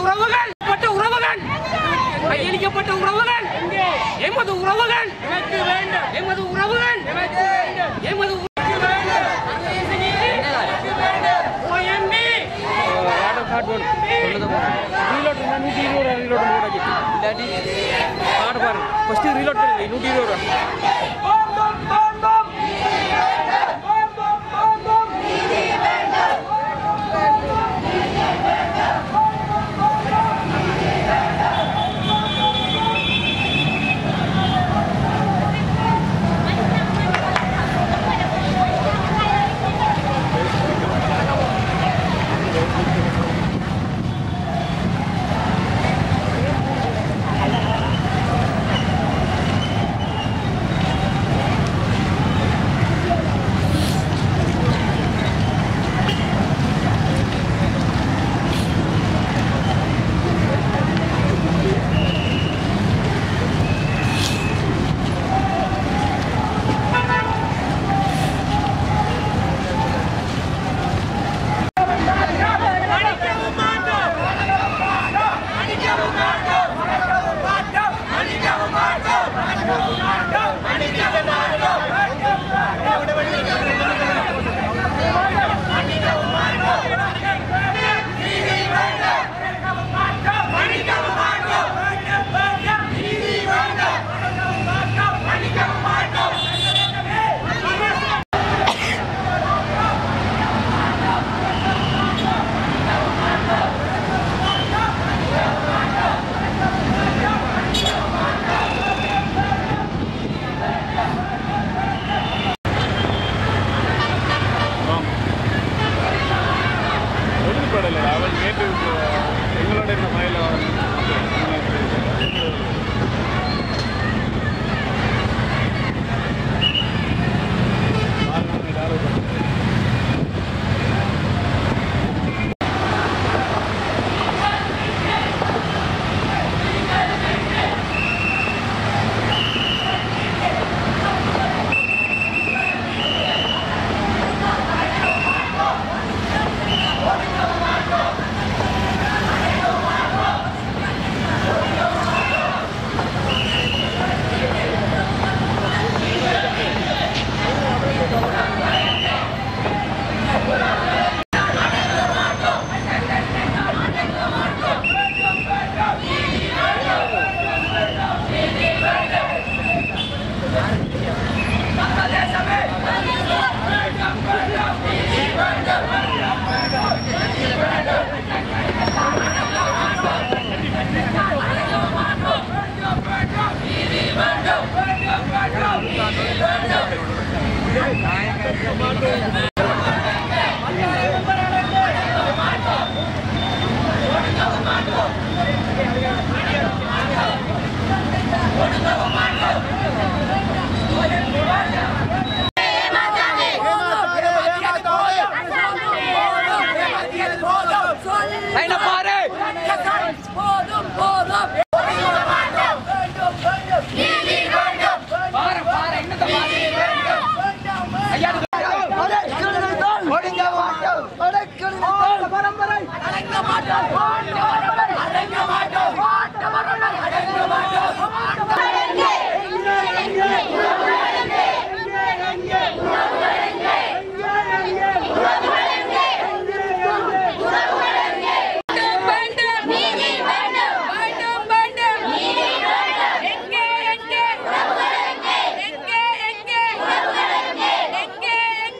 உறவுகள் பட்ட உறவுகள் கையளிக்கப்பட்ட உறவுகள் எமது உறவுகள் எனக்கு வேண்டும் எமது உறவுகள் எனக்கு வேண்டும் எமது உறவுகள் வேண்டும் சர்வதேச நீதி எனக்கு வேண்டும் OMB ஆர்டர் கார்டு வேணும் ரீலோட் நூற்றி இருபது ரூபா ரீலோட் போட்டாச்சு இல்லாட்டி கார்டு பாருங்க ஃபஸ்ட்டு ரீலோட் பண்ணுங்க நூற்றி இருபது ரூபா வெளிப்படலை அவன் கேட்டு எங்களோட இந்த மயில லைனை பாரு போதும் போதும் பாரு பாரு என்னத்தை பாரு ஐயா அடங்க மாட்டோம் அடங்க மாட்டோம் அடங்க மாட்டோம் வேண்டும் நீதி வேண்டும் வேண்டும் வேண்டும் நீதி வேண்டும் எங்கே எங்கே எங்கே எங்கே எங்கே எங்கே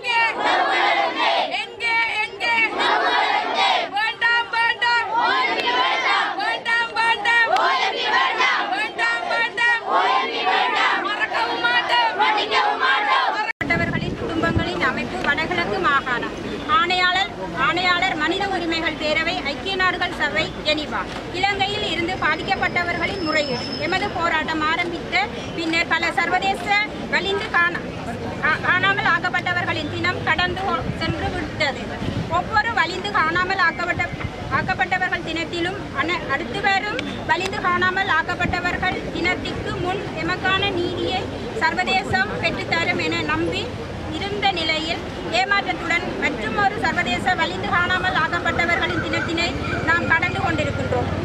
எங்கே எங்கே வேண்டாம் வேண்டாம் வேண்டாம் வேண்டாம் வேண்டாம் வேண்டாம் மறக்கவும் மாட்டோம் பட்டவர்களின் குடும்பங்களின் அமைப்பு வடகிழக்கு மாகாணம் ஆணையாளர் ஆணையாளர் மனித உரிமைகள் பேரவை ஐக்கிய நாடுகள் சபை ஜெனீவா இலங்கையில் இருந்து பாதிக்கப்பட்டவர்களின் முறையீடு எமது போராட்டம் ஆரம்பித்த பின்னர் பல சர்வதேச வலிந்து காண கா- காணாமல் ஆக்கப்பட்டவர்களின் தினம் கடந்து கொ- சென்று விட்டது ஒவ்வொரு வலிந்து காணாமல் ஆக்கப்பட்ட ஆக்கப்பட்டவர்கள் தினத்திலும் அன- அடுத்து வரும் வலிந்து காணாமல் ஆக்கப்பட்டவர்கள் தினத்திற்கு முன் எமக்கான நீதியை சர்வதேசம் பெற்றுத்தரும் என நம்பி இருந்த நிலையில் ஏமாற்றத்துடன் மற்றுமொரு சர்வதேச வலிந்து காணாமல் ஆக்கப்பட்டவர்களின் தினத்தினை நாம் கடந்து கொண்டிருக்கின்றோம்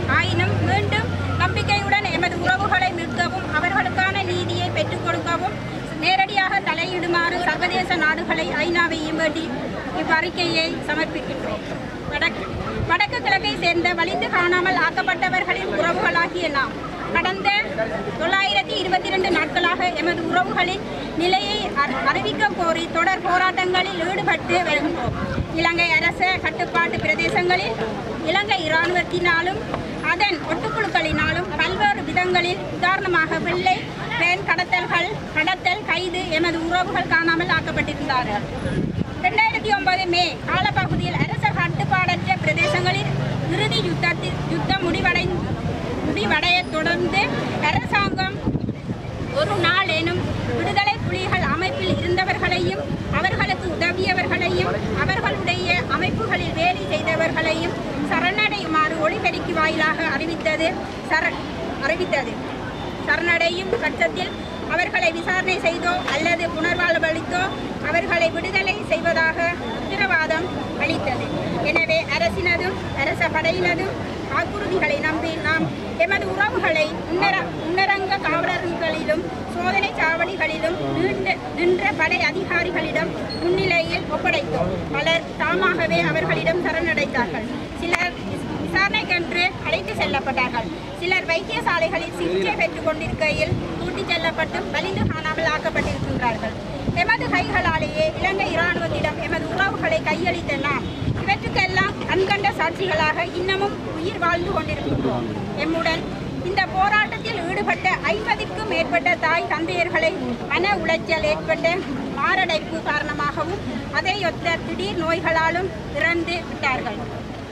சர்வதேச நாடுகளை ஐநாவையும் வேண்டி இவ்வறிக்கையை சமர்ப்பிக்கின்றோம் வடக்கு வடக்கு கிழக்கை சேர்ந்த வலிந்து காணாமல் ஆக்கப்பட்டவர்களின் உறவுகளாகிய நாம் கடந்த தொள்ளாயிரத்தி இருபத்தி ரெண்டு நாட்களாக எமது உறவுகளின் நிலையை அ- அறிவிக்க கோரி தொடர் போராட்டங்களில் ஈடுபட்டு வருகின்றோம் இலங்கை அரச கட்டுப்பாட்டு பிரதேசங்களில் இலங்கை இராணுவத்தினாலும் அதன் ஒட்டுக்குழுக்களினாலும் பல்வேறு விதங்களில் உதாரணமாக வெள்ளை பெண் கடத்தல்கள் கடத்தல் கைது எமது உறவுகள் காணாமல் ஆக்கப்பட்டிருந்தார்கள் இரண்டாயிரத்தி ஒன்பது மே காலப்பகுதியில் அரச கட்டுப்பாடற்ற பிரதேசங்களில் இறுதி யுத்தத்தில் யுத்தம் முடிவடை முடிவடைய தொடர்ந்து அரசாங்கம் ஒரு நாளேனும் விடுதலை புலிகள் அமைப்பில் இருந்தவர்களையும் அவர்களுக்கு உதவியவர்களையும் அவர்களுடைய அமைப்புகளில் வேலை செய்தவர்களையும் சரணடையுமாறு ஒளிபெருக்கி வாயிலாக அறிவித்தது சர அறிவித்தது சரணடையும் பட்சத்தில் அவர்களை விசாரணை செய்தோ அல்லது புனர்வாழ்வளித்தோ அவர்களை விடுதலை செய்வதாக உத்தரவாதம் அளித்தது எனவே அரசினதும் அரச படையினதும் வாக்குறுதிகளை நம்பி நாம் எமது உறவுகளை முன்னர முன்னரங்க காவலர்களிலும் சோதனை சாவடிகளிலும் நீண்ட நின்ற படை அதிகாரிகளிடம் முன்னிலையில் ஒப்படைத்தோம் பலர் தாமாகவே அவர்களிடம் சரணடைந்தார்கள் சிலர் விசாரணைக்கென்று அழைத்து செல்லப்பட்டார்கள் சிலர் வைத்தியசாலைகளில் சிகிச்சை பெற்றுக் கொண்டிருக்கையில் கூட்டிச் செல்லப்பட்டு வலிந்து காணாமல் ஆக்கப்பட்டிருக்கின்றார்கள் எமது கைகளாலேயே இலங்கை இராணுவத்திடம் எமது உறவுகளை கையளித்த நாம் இவற்றுக்கெல்லாம் கண்கண்ட சாட்சிகளாக இன்னமும் உயிர் வாழ்ந்து கொண்டிருக்கின்றோம் எம்முடன் இந்த போராட்டத்தில் ஈடுபட்ட ஐம்பதுக்கும் மேற்பட்ட தாய் தந்தையர்களை மன உளைச்சல் ஏற்பட்ட மாரடைப்பு காரணமாகவும் அதையொத்த திடீர் நோய்களாலும் இறந்து விட்டார்கள்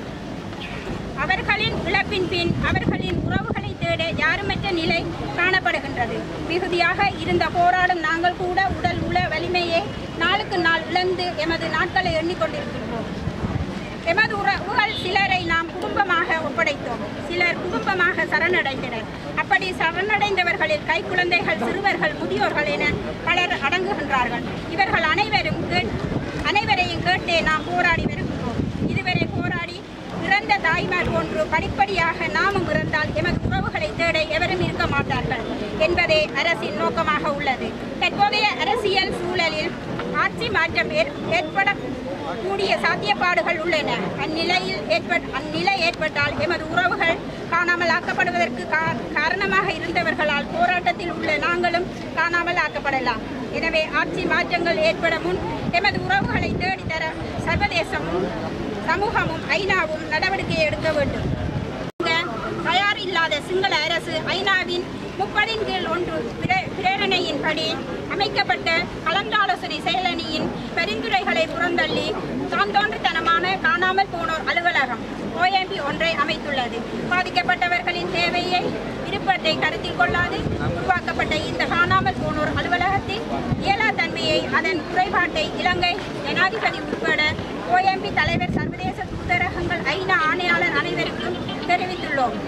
அவர்களின் இழப்பின் பின் அவர்களின் உறவுகளை தேட யாருமற்ற நிலை காணப்படுகின்றது மிகுதியாக இருந்த போராடும் நாங்கள் கூட உடல் உள வலிமையை நாளுக்கு நாள் இழந்து எமது நாட்களை எண்ணிக்கொண்டிருக்கின்றோம் எமது உறவுகள் சிலரை நாம் குடும்பமாக ஒப்படைத்தோம் சிலர் குடும்பமாக சரணடைந்தனர் அப்படி சரணடைந்தவர்களில் கைக்குழந்தைகள் சிறுவர்கள் முதியோர்கள் என பலர் அடங்குகின்றார்கள் இவர்கள் அனைவரும் கேட்- அனைவரையும் கேட்டே நாம் போராடி வருகின்றோம் இதுவரை போராடி இறந்த தாய்மார் போன்று படிப்படியாக நாமும் இறந்தால் எமது உறவுகளை தேட எவரும் இருக்க மாட்டார்கள் என்பதே அரசின் நோக்கமாக உள்ளது தற்போதைய அரசியல் சூழலில் ஆட்சி மாற்றம் ஏற்- ஏற்பட கூடிய சாத்தியப்பாடுகள் உள்ளன அந்நிலையில் ஏற்பட் அந்நிலை ஏற்பட்டால் எமது உறவுகள் காணாமல் ஆக்கப்படுவதற்கு கா- காரணமாக இருந்தவர்களால் போராட்டத்தில் உள்ள நாங்களும் காணாமல் ஆக்கப்படலாம் எனவே ஆட்சி மாற்றங்கள் ஏற்பட முன் எமது உறவுகளை தேடித்தர சர்வதேசமும் சமூகமும் ஐநாவும் நடவடிக்கை எடுக்க வேண்டும் இந்த தயார் இல்லாத சிங்கள அரசு ஐநாவின் முப்பதின் கீழ் ஒன்று பிர- பிரேரணையின்படி அமைக்கப்பட்ட கலந்தாலோசனை செயலணியின் பரிந்துரைகளை புறந்தள்ளி தான் தோன்றித்தனமான காணாமல் போனோர் அலுவலகம் ஓஎம்பி ஒன்றை அமைத்துள்ளது பாதிக்கப்பட்டவர்களின் தேவையை விருப்பத்தை கருத்தில் கொள்ளாது உருவாக்கப்பட்ட இந்த காணாமல் போனோர் அலுவலகத்தின் இயலாத்தன்மையை அதன் குறைபாட்டை இலங்கை ஜனாதிபதி உட்பட ஓஎம்பி தலைவர் சர்வதேச தூதரகங்கள் ஐநா ஆணையாளர் அனைவருக்கும் தெரிவித்துள்ளோம்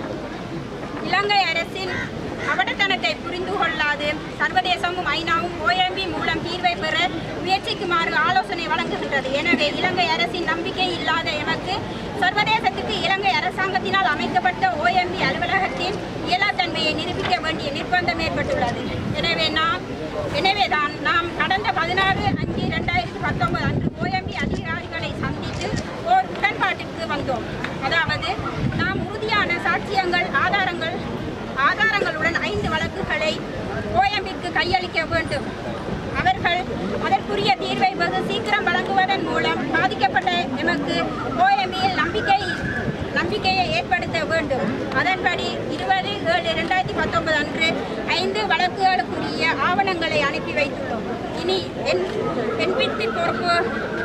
இலங்கை அரசின் அவடத்தனத்தை புரிந்து கொள்ளாது சர்வதேசமும் ஐநாவும் ஓஎம்பி மூலம் தீர்வை பெற முயற்சிக்குமாறு ஆலோசனை வழங்குகின்றது எனவே இலங்கை அரசின் நம்பிக்கை இல்லாத எமக்கு சர்வதேசத்துக்கு இலங்கை அரசாங்கத்தினால் அமைக்கப்பட்ட ஓஎம்பி அலுவலகத்தின் இயலாத்தன்மையை நிரூபிக்க வேண்டிய நிர்பந்தம் ஏற்பட்டுள்ளது எனவே நாம் எனவேதான் நாம் கடந்த பதினாறு அஞ்சு ரெண்டாயிரத்தி பத்தொன்பது அன்று ஓஎம்பி அதிகாரிகளை சந்தித்து ஓர் உடன்பாட்டிற்கு வந்தோம் அதாவது நாம் உறுதியான சாட்சியங்கள் ஆதாரங்கள் ஆதாரங்களுடன் ஐந்து வழக்குகளை ஓஎம்பிக்கு கையளிக்க வேண்டும் அவர்கள் அதற்குரிய தீர்வை வெகு சீக்கிரம் வழங்குவதன் மூலம் பாதிக்கப்பட்ட எமக்கு ஓஎம்பியில் நம்பிக்கை நம்பிக்கையை ஏற்படுத்த வேண்டும் அதன்படி இருபது ஏழு இரண்டாயிரத்தி பத்தொன்பது அன்று ஐந்து வழக்குகளுக்குரிய ஆவணங்களை அனுப்பி வைத்துள்ளோம் இனி என் என்பிற்கு பொறுப்பு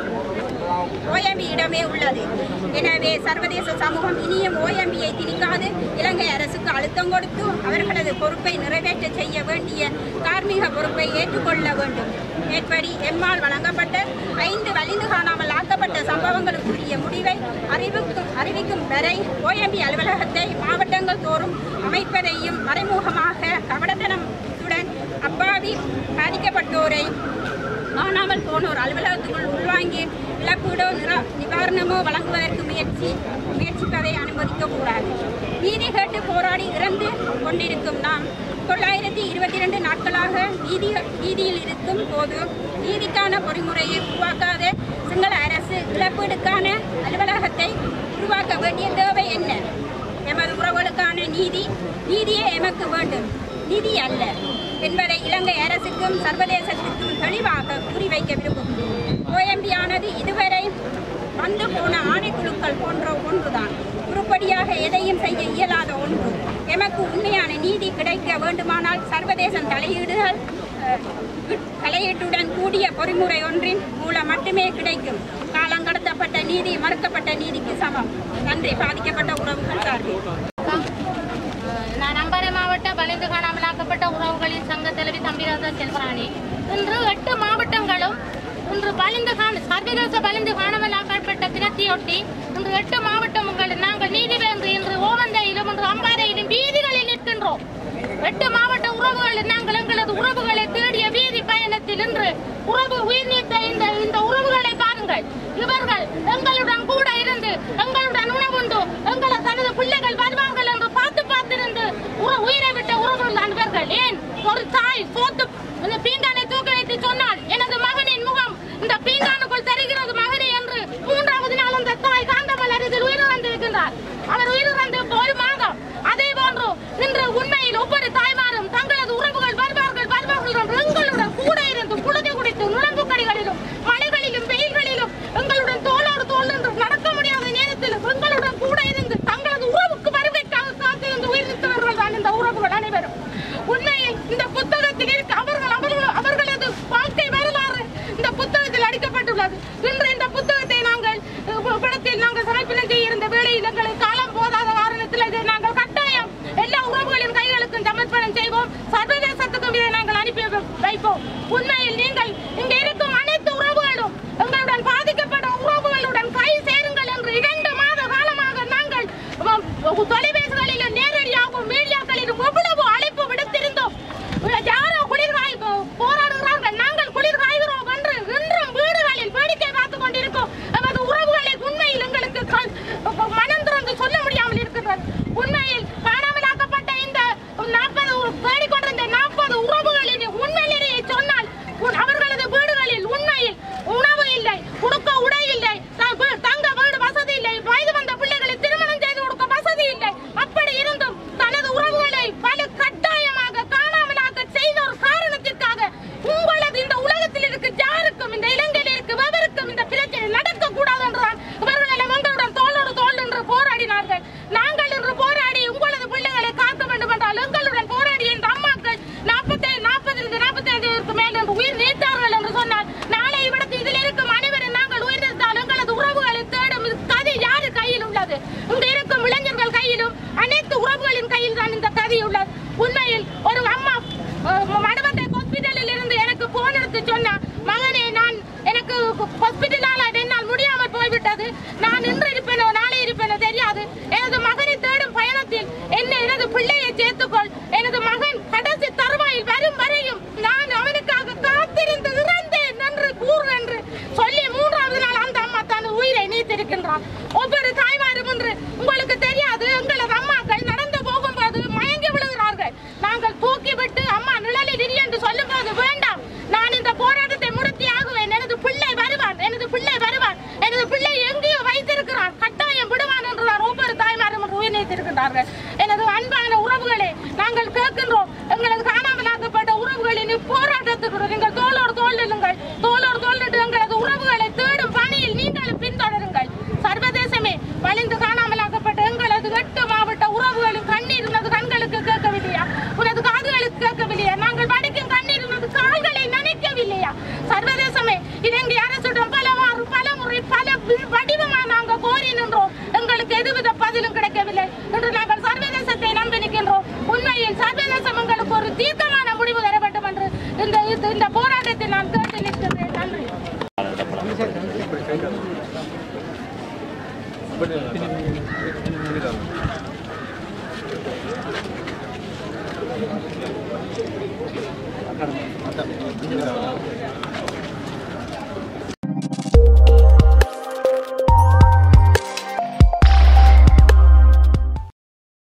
ஓஎம்பியிடமே உள்ளது எனவே சர்வதேச சமூகம் இனியும் ஓஎம்பியை திணிக்காது இலங்கை அரசுக்கு அழுத்தம் கொடுத்து அவர்களது பொறுப்பை நிறைவேற்ற செய்ய வேண்டிய தார்மீக பொறுப்பை ஏற்றுக்கொள்ள வேண்டும் மேற்படி எம்மால் வழங்கப்பட்ட ஐந்து வலிந்து காணாமல் ஆக்கப்பட்ட சம்பவங்களுக்குரிய முடிவை அறிவிக்கும் அறிவிக்கும் வரை ஓஎம்பி அலுவலகத்தை மாவட்டங்கள் தோறும் அமைப்பதையும் மறைமுகமாக கவடத்தனத்துடன் அப்பாவி பாதிக்கப்பட்டோரை காணாமல் போனோர் அலுவலகத்துக்குள் உள்வாங்கி இழப்பீடோ நிரா நிவாரணமோ வழங்குவதற்கு முயற்சி முயற்சிப்பதை அனுமதிக்கக்கூடாது நீதி கேட்டு போராடி இறந்து கொண்டிருக்கும் நாம் தொள்ளாயிரத்தி இருபத்தி ரெண்டு நாட்களாக வீதி வீதியில் இருக்கும் போது நீதிக்கான பொறிமுறையை உருவாக்காத சிங்கள அரசு இழப்பீடுக்கான அலுவலகத்தை உருவாக்க வேண்டிய தேவை என்ன எமது உறவுகளுக்கான நீதி நீதியே எமக்கு வேண்டும் நிதி அல்ல என்பதை இலங்கை அரசுக்கும் சர்வதேசத்துக்கும் தெளிவாக குறிவைக்க விரும்புகிறோம் ஓஎம்பியானது இதுவரை வந்து போன ஆணைக்குழுக்கள் போன்ற ஒன்றுதான் உருப்படியாக எதையும் செய்ய இயலாத ஒன்று எமக்கு உண்மையான நீதி கிடைக்க வேண்டுமானால் சர்வதேச தலையீடுகள் அஹ், தலையீட்டுடன் கூடிய பொறிமுறை ஒன்றின் மூலம் மட்டுமே கிடைக்கும் காலங்கடத்தப்பட்ட நீதி மறுக்கப்பட்ட நீதிக்கு சமம் நன்றி பாதிக்கப்பட்ட உறவுகள் சார்பில் நான் அம்பாறை மாவட்ட வலிந்து காணாமலாக்கப்பட்ட உறவுகளின் சங்க தலைவி தம்பிராஜா செல்வராணி இன்று எட்டு மாவட்டங்களும் இன்று வலிந்து காண சர்வதேச வலிந்து காணாமலாக்கப்பட்ட தினத்தையொட்டி இன்று எட்டு மாவட்டங்கள் நாங்கள் நீதி வேண்டு இன்று ஓமந்தையிலும் இன்று அம்பாறையிலும் வீதிகளில் நிற்கின்றோம் எட்டு மாவட்ட உறவுகள் நாங்கள் எங்களது உறவுகளை தேடிய வீதி பயணத்தில் இன்று உறவு உயிர் நீத்த இந்த இந்த உறவுகளை பாருங்கள் இவர்கள் எங்களுடன் கூட இருந்து எங்களுடன் உணவுண்டு எங்களை தனது பிள்ளைகள் வருவார்கள் என்று பார்த்து பார்த்திருந்து உற- உயிரை விட்ட உறவுகள் தான் இவர்கள் ஏன் ஒரு தாய் சோத்து இந்த பீங்கானை தூக்கி வைத்து சொன்னால் எனது மகனின் முகம் இந்த பீங்கானுக்குள் தெரிகிறது மகனே என்று மூன்றாவது நாள் அந்த தாய் காந்தமல் அருகில் உயிரிழந்திருக்கின்றார் அவர் உயிரிழந்து ஒரு மாதம் அதே போன்று இன்று உண்மையில் ஒவ்வொரு தாய்மாரும் தங்களது உறவுகள் வருவார்கள் வருவார்கள் என்று எங்களுடன் கூட இருந்து புழுதி குடித்து நுழம்பு கடிகளிலும் மலைகளிலும் வெயில்களிலும் எங்களுடன் தோளோடு தோல் என்று நடக்க முடியாத நேரத்திலும் எங்களுடன் கூட இருந்து தங்களது உறவுக்கு வருகைக்காக காத்திருந்து உயிரிழந்தவர்கள் தான் இந்த உறவுகள் அனைவரும் உண்மையில் இந்த புத்தகத்தில் இருக்க அவர்கள் அவர்கள் அவர்களது வாழ்க்கை வரலாறு இந்த புத்தகத்தில் அடிக்கப்பட்டுள்ளது இன்று இந்த புத்தகத்தை நாங்கள் அஹ், படத்தில் நாங்கள் சமர்ப்பணம் செய்ய இருந்த வேளையில் எங்களுக்கு காலம் போதாத காரணத்தில் இதை நாங்கள் கட்டாயம் எல்லா உறவுகளின் கைகளுக்கும் சமர்ப்பணம் செய்வோம் சர்வதேசத்துக்கும் இதை நாங்கள் அனுப்பி வை- வைப்போம் உண்மையில் நீங்கள் இங்கே இருக்கும் அனைத்து உறவுகளும் எங்களுடன் பாதிக்கப்பட்ட உறவுகளுடன் கை சேருங்கள் என்று இரண்டு மாத காலமாக நாங்கள் உம், தொலைபேசிகளிலும் நேரடியாகவும் மீடியாக்களிலும் எவ்வளவு அழைப்பு விடுத்திருந்தோம் யாரோ குளிர் காய் போராடுகிறார்கள் நாங்கள் குளிர் காய்கிறோம் என்று இன்றும் வீடுகளில் வேடிக்கை பார்த்துக் கொண்டிருக்கோம் நமது உறவுகளை உண்மையில் எங்களுக்கு கல்- மனம் திறந்து சொல்ல முடியாமல் இருக்கிறது உண்மையில் காணாமலாக்கப்பட்ட இந்த நாற்பது தேடிக்கொண்டிருந்த நாற்பது உறவுகளின் உண்மையிலேயே சொன்னால் உன்- அவர்களது வீடுகளில் உண்மையில் உணவு இல்லை கொடுக்க உடை இல்லை த- வீ- தங்க வீடு வசதி இல்லை வயது வந்த பிள்ளைகளை திருமணம் செய்து கொடுக்க வசதி இல்லை அப்படி இருந்தும் தனது உறவுகளை பல கட்டாயமாக காணாமலாக செய்த ஒரு காரணத்திற்காக உங்களது இந்த உலகத்தில் இருக்க யாருக்கும் இந்த இலங்கையில் இருக்க எவருக்கும் இந்த பிரச்சனை நடக்க கூடாது என்றுதான் இவர்கள் எல்லாம் எங்களுடன் தோளோடு தோள் என்று போராடினார்கள் நாங்கள் இன்று போராடி உங்களது பிள்ளைகளை காக்க வேண்டும் என்றால் எங்களுடன் போராடிய இந்த அம்மாக்கள் நாற்பத்தைந்து நாற்பதிலிருந்து நாற்பத்தைந்து மேல் என்று உயிர் நீத்தார்கள் என்று சொன்னால் நாளை இவ்விடத்தில் இதில் இருக்கும் அனைவரும் நாங்கள் உயிர் நீத்தால் எங்களது உறவுகளை தேடும் கதை யாரு கையில் உள்ளது இங்கு இருக்கும் இளைஞர்கள் கையிலும் அனைத்து உறவுகளின் கையில் தான் இந்த கதை உள்ளது உண்மையில் ஒரு அம்மா அஹ், மடவந்தை ஹாஸ்பிட்டலில் இருந்து எனக்கு போன் எடுத்து சொன்னா மகனே நான் எனக்கு ஹாஸ்பிட்டலால் என்னால் முடியாமல் போய்விட்டது நான் இன்று இருப்பேனோ நாளை இருப்பேனோ தெரியாது எனது மகனை தேடும் பயணத்தில் என்ன எனது பிள்ளையை சேர்த்துக்கொள் எனது மகன் கடைசி தருவாயில் வரும் வரையும் நான் அவனுக்காக காத்திருந்து இறந்தேன் என்று கூறு என்று சொல்லி மூன்றாவது நாள் அந்த அம்மா தன் உயிரை நீத்திருக்கின்றார் ஒவ்வொரு தாய்மாரும் என்று உங்களுக்கு தெரியாது எங்களது அம்மாக்கள் நடந்து போகும்போது மயங்கி விழுகிறார்கள் நாங்கள் தூக்கி விட்டு அம்மா நிழலில் இரு என்று சொல்லும்போது வேண்டாம் நான் இந்த போராட்டத்தை முடத்தி ஆகுவேன் எனது பிள்ளை வருவான் எனது பிள்ளை வருவான் எனது பிள்ளை எங்கேயோ வைத்திருக்கிறான் கட்டாயம் விடுவான் என்று நான் ஒவ்வொரு தாய்மாரும் என்று உயிர் நீத்திருக்கின்றார்கள் எனது அன்பான உறவுகளே நாங்கள் கேட்கின்றோம் எங்களது காணாமலாக்கப்பட்ட உறவுகளின் போராட்டத்துக்கு நீங்கள் தோளோடு தோல் நில்லுங்கள் தோளோடு தோல் நின்று எங்களது உறவுகளை தேடும் பணியில் நீங்களும் பின்தொடருங்கள் சர்வதேசமே வலிந்து காணாமலாக்கப்பட்ட எங்களது எட்டு மாவட்ட உறவுகளும் கண்ணீர் உனது கண்களுக்கு கேட்கவில்லையா உனது காதுகளுக்கு கேட்கவில்லையா நாங்கள் வடிக்கும் கண்ணீர் உனது கால்களை நினைக்கவில்லையா சர்வதேசமே இலங்கை அரசிடம் பலவாறு பலமுறை பல வி- வடிவமா நாங்கள் கோரி நின்றோம் எங்களுக்கு எதுவித பதிலும் கிடைக்கவில்லை என்று நாங்கள் சர்வதேசத்தை நம்பி நிற்கின்றோம் உண்மையில் சர்வதேசம் எங்களுக்கு ஒரு தீர்க்கமான முடிவு தர வேண்டும் என்று இந்த இந்த- இந்த போராட்டத்தை நான் கேட்டு நிற்கின்றேன் நன்றி அதான்